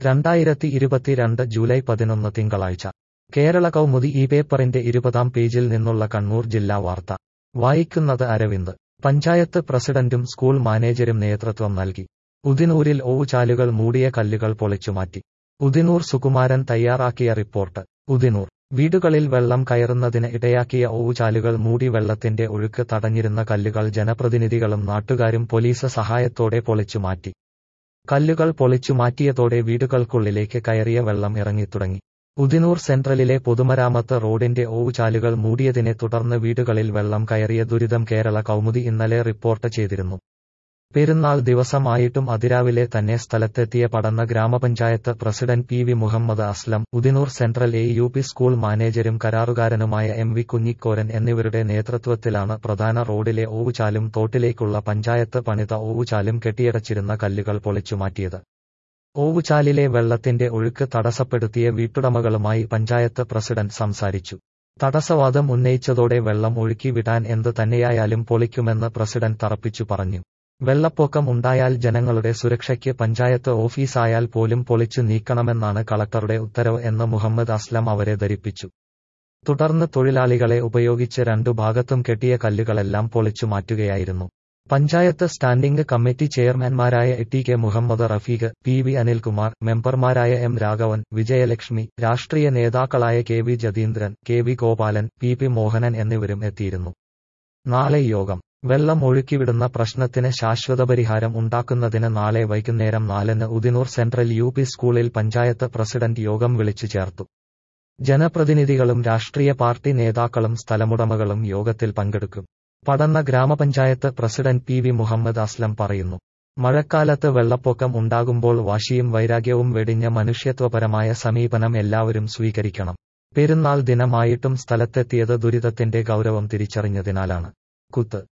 രണ്ടായിരത്തി ഇരുപത്തിരണ്ട് ജൂലൈ പതിനൊന്ന് തിങ്കളാഴ്ച കേരള കൗമുദി ഈ പേപ്പറിന്റെ ഇരുപതാം പേജിൽ നിന്നുള്ള കണ്ണൂർ ജില്ലാ വാർത്ത വായിക്കുന്നത് അരവിന്ദ് പഞ്ചായത്ത് പ്രസിഡന്റും സ്കൂൾ മാനേജരും നേതൃത്വം നൽകി ഉദിനൂരിൽ ഓവുചാലുകൾ മൂടിയ കല്ലുകൾ പൊളിച്ചുമാറ്റി ഉദിനൂർ സുകുമാരൻ തയ്യാറാക്കിയ റിപ്പോർട്ട് ഉദിനൂർ വീടുകളിൽ വെള്ളം കയറുന്നതിന് ഇടയാക്കിയ ഓവുചാലുകൾ മൂടി വെള്ളത്തിന്റെ ഒഴുക്ക് തടഞ്ഞിരുന്ന കല്ലുകൾ ജനപ്രതിനിധികളും നാട്ടുകാരും പോലീസ് സഹായത്തോടെ പൊളിച്ചുമാറ്റി കല്ലുകൾ പൊളിച്ചുമാറ്റിയതോടെ വീടുകൾക്കുള്ളിലേക്ക് കയറിയ വെള്ളം ഇറങ്ങിത്തുടങ്ങി ഉദിനൂർ സെൻട്രലിലെ പൊതുമരാമത്ത് റോഡിന്റെ ഓവുചാലുകൾ മൂടിയതിനെ തുടർന്ന് വീടുകളിൽ വെള്ളം കയറിയ ദുരിതം കേരള കൗമുദി ഇന്നലെ റിപ്പോർട്ട് ചെയ്തിരുന്നു പെരുന്നാൾ ദിവസമായിട്ടും അതിരാവിലെ തന്നെ സ്ഥലത്തെത്തിയ Padanna grama panchayat president P V Muhammad Aslam Udinur central A U P school മാനേജരും കരാറുകാരനുമായ എം വി കുഞ്ഞിക്കോരൻ എന്നിവരുടെ നേതൃത്വത്തിലാണ് പ്രധാന റോഡിലെ ഓവുചാലും തോട്ടിലേക്കുള്ള പഞ്ചായത്ത് പണിത ഓവുചാലും കെട്ടിയടച്ചിരുന്ന കല്ലുകൾ പൊളിച്ചുമാറ്റിയത് ഓവുചാലിലെ വെള്ളത്തിന്റെ ഒഴുക്ക് തടസ്സപ്പെടുത്തിയ വീട്ടുടമകളുമായി പഞ്ചായത്ത് പ്രസിഡന്റ് സംസാരിച്ചു തടസ്സവാദം ഉന്നയിച്ചതോടെ വെള്ളം ഒഴുക്കി വിടാൻ എന്ത് തന്നെയായാലും പൊളിക്കുമെന്ന് പ്രസിഡന്റ് തറപ്പിച്ചു പറഞ്ഞു വെള്ളപ്പൊക്കം ഉണ്ടായാൽ ജനങ്ങളുടെ സുരക്ഷയ്ക്ക് പഞ്ചായത്ത് ഓഫീസായാൽ പോലും പൊളിച്ചു നീക്കണമെന്നാണ് കളക്ടറുടെ ഉത്തരവ് എന്ന് മുഹമ്മദ് അസ്ലം അവരെ ധരിപ്പിച്ചു തുടർന്ന് തൊഴിലാളികളെ ഉപയോഗിച്ച് രണ്ടു ഭാഗത്തും കെട്ടിയ കല്ലുകളെല്ലാം പൊളിച്ചു മാറ്റുകയായിരുന്നു പഞ്ചായത്ത് സ്റ്റാൻഡിംഗ് കമ്മിറ്റി ചെയർമാൻമാരായ T K Muhammad Rafeeq P V Anilkumar മെമ്പർമാരായ എം രാഘവൻ വിജയലക്ഷ്മി രാഷ്ട്രീയ നേതാക്കളായ K V Jatheendran K V Gopalan P P Mohanan എന്നിവരും എത്തിയിരുന്നു നാളെ യോഗം വെള്ളം ഒഴുക്കിവിടുന്ന പ്രശ്നത്തിന് ശാശ്വത പരിഹാരം ഉണ്ടാക്കുന്നതിന് നാളെ വൈകുന്നേരം നാലിന് ഉദിനൂർ സെൻട്രൽ യു പി സ്കൂളിൽ പഞ്ചായത്ത് പ്രസിഡന്റ് യോഗം വിളിച്ചു ചേർത്തു ജനപ്രതിനിധികളും രാഷ്ട്രീയ പാർട്ടി നേതാക്കളും സ്ഥലമുടമകളും യോഗത്തിൽ പങ്കെടുക്കും Padanna grama panchayat president P V Muhammad Aslam പറയുന്നു മഴക്കാലത്ത് വെള്ളപ്പൊക്കം ഉണ്ടാകുമ്പോൾ വാശിയും വൈരാഗ്യവും വെടിഞ്ഞ മനുഷ്യത്വപരമായ സമീപനം എല്ലാവരും സ്വീകരിക്കണം പെരുന്നാൾ ദിനമായിട്ടും സ്ഥലത്തെത്തിയത് ദുരിതത്തിന്റെ ഗൗരവം തിരിച്ചറിഞ്ഞതിനാലാണ് കുത്ത്